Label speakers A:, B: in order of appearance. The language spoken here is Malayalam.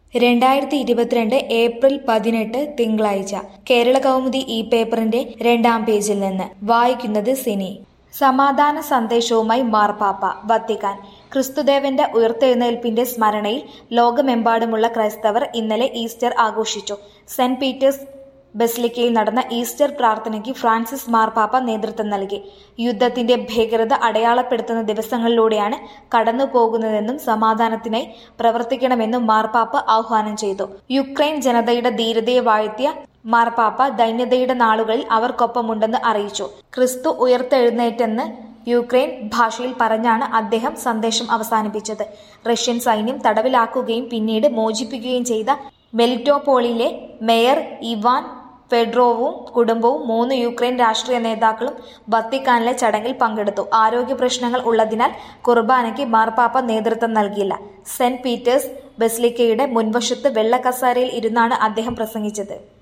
A: രണ്ടായിരത്തി ഇരുപത്തിരണ്ട് ഏപ്രിൽ പതിനെട്ട് തിങ്കളാഴ്ച കേരള കൗമുദി ഈ പേപ്പറിന്റെ രണ്ടാം പേജിൽ നിന്ന് വായിക്കുന്നത് സിനി സമാധാന സന്ദേശവുമായി മാർപ്പാപ്പ വത്തിക്കാൻ ക്രിസ്തുദേവന്റെ ഉയർത്തെഴുന്നേൽപ്പിന്റെ സ്മരണയിൽ ലോകമെമ്പാടുമുള്ള ക്രൈസ്തവർ ഇന്നലെ ഈസ്റ്റർ ആഘോഷിച്ചു സെന്റ് പീറ്റേഴ്സ് ബസിലിക്കയിൽ നടന്ന ഈസ്റ്റർ പ്രാർത്ഥനയ്ക്ക് ഫ്രാൻസിസ് മാർപ്പാപ്പ നേതൃത്വം നൽകി യുദ്ധത്തിന്റെ ഭീകരത അടയാളപ്പെടുത്തുന്ന ദിവസങ്ങളിലൂടെയാണ് കടന്നു പോകുന്നതെന്നും സമാധാനത്തിനായി പ്രവർത്തിക്കണമെന്നും മാർപ്പാപ്പ ആഹ്വാനം ചെയ്തു യുക്രൈൻ ജനതയുടെ ധീരതയെ വാഴ്ത്തിയ മാർപ്പാപ്പ ദൈന്യതയുടെ നാളുകളിൽ അവർക്കൊപ്പമുണ്ടെന്ന് അറിയിച്ചു ക്രിസ്തു ഉയർത്തെഴുന്നേറ്റെന്ന് യുക്രൈൻ ഭാഷയിൽ പറഞ്ഞാണ് അദ്ദേഹം സന്ദേശം അവസാനിപ്പിച്ചത് റഷ്യൻ സൈന്യം തടവിലാക്കുകയും പിന്നീട് മോചിപ്പിക്കുകയും ചെയ്ത മെലിറ്റോപോളിലെ മേയർ ഇവാൻ ഫെഡ്രോവും കുടുംബവും മൂന്ന് യുക്രൈൻ രാഷ്ട്രീയ നേതാക്കളും വത്തിക്കാനിലെ ചടങ്ങിൽ പങ്കെടുത്തു ആരോഗ്യ പ്രശ്നങ്ങൾ ഉള്ളതിനാൽ കുർബാനയ്ക്ക് മാർപ്പാപ്പ നേതൃത്വം നൽകിയില്ല സെന്റ് പീറ്റേഴ്സ് ബസിലിക്കയുടെ മുൻവശത്ത് വെള്ള കസാരയിൽ ഇരുന്നാണ് അദ്ദേഹം പ്രസംഗിച്ചത്